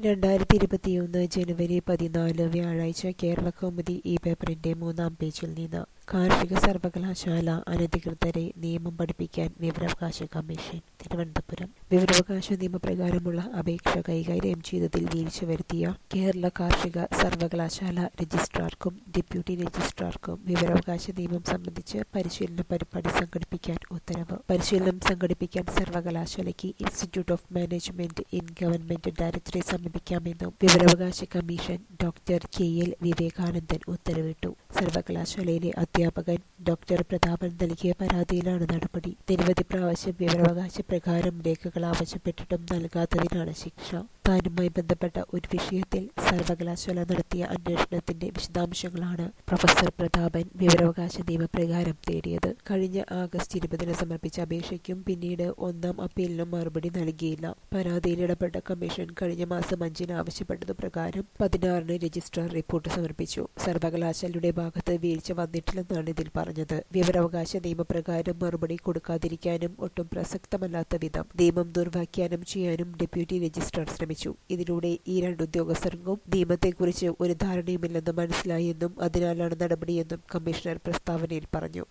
രണ്ടായിരത്തി ഇരുപത്തിയൊന്ന് ജനുവരി പതിനാല് വ്യാഴാഴ്ച കേരള കൗമുദി ഈ പേപ്പറിന്റെ മൂന്നാം പേജിൽ നിന്ന് കാർഷിക സർവകലാശാല അനധികൃതരെ നിയമം പഠിപ്പിക്കാൻ വിവരാവകാശ കമ്മീഷൻ തിരുവനന്തപുരം വിവരാവകാശ നിയമപ്രകാരമുള്ള അപേക്ഷ കൈകാര്യം ചെയ്തതിൽ വീഴ്ച വരുത്തിയ കേരള കാർഷിക സർവകലാശാല രജിസ്ട്രാർക്കും ഡെപ്യൂട്ടി രജിസ്ട്രാർക്കും വിവരാവകാശ നിയമം സംബന്ധിച്ച് പരിശീലന പരിപാടി സംഘടിപ്പിക്കാൻ ഉത്തരവ് പരിശീലനം സംഘടിപ്പിക്കാൻ സർവകലാശാലയ്ക്ക് institute of management in government ഡയറക്ടറെ സമീപിക്കാമെന്നും വിവരാവകാശ കമ്മീഷൻ ഡോക്ടർ കെ എൽ വിവേകാനന്ദൻ ഉത്തരവിട്ടു സർവകലാശാലയിലെ അധ്യാപകൻ ഡോക്ടർ പ്രതാപൻ നൽകിയ പരാതിയിലാണ് നടപടി നിരവധി പ്രാവശ്യം വിവരാവകാശ പ്രകാരം രേഖകൾ ആവശ്യപ്പെട്ടിട്ടും നൽകാത്തതിനാണ് ശിക്ഷ താനുമായി ബന്ധപ്പെട്ട ഒരു വിഷയത്തിൽ സർവകലാശാല നടത്തിയ അന്വേഷണത്തിന്റെ വിശദാംശങ്ങളാണ് പ്രൊഫസർ പ്രതാപൻ വിവരാവകാശ നിയമപ്രകാരം തേടിയത് കഴിഞ്ഞ ആഗസ്റ്റ് ഇരുപതിന് സമർപ്പിച്ച അപേക്ഷയ്ക്കും പിന്നീട് ഒന്നാം അപ്പീലിനും മറുപടി നൽകിയില്ല പരാതിയിൽ ഇടപെട്ട കമ്മീഷൻ കഴിഞ്ഞ മാസം അഞ്ചിന് ആവശ്യപ്പെട്ടതു പ്രകാരം പതിനാറിന് രജിസ്ട്രാർ റിപ്പോർട്ട് സമർപ്പിച്ചു സർവകലാശാലയുടെ ഭാഗത്ത് വീഴ്ച വന്നിട്ടില്ലെന്നാണ് ഇതിൽ പറഞ്ഞത് വിവരാവകാശ നിയമപ്രകാരം മറുപടി കൊടുക്കാതിരിക്കാനും ഒട്ടും പ്രസക്തമല്ലാത്ത വിധം നിയമം ദുർവ്യാഖ്യാനം ചെയ്യാനും ഡെപ്യൂട്ടി രജിസ്ട്രാർ ശ്രമിച്ചു ഇതിലൂടെ ഈ രണ്ട് ഉദ്യോഗസ്ഥർക്കും നിയമത്തെക്കുറിച്ച് ഒരു ധാരണയുമില്ലെന്ന് മനസ്സിലായെന്നും അതിനാലാണ് നടപടിയെന്നും കമ്മീഷണർ പ്രസ്താവനയിൽ പറഞ്ഞു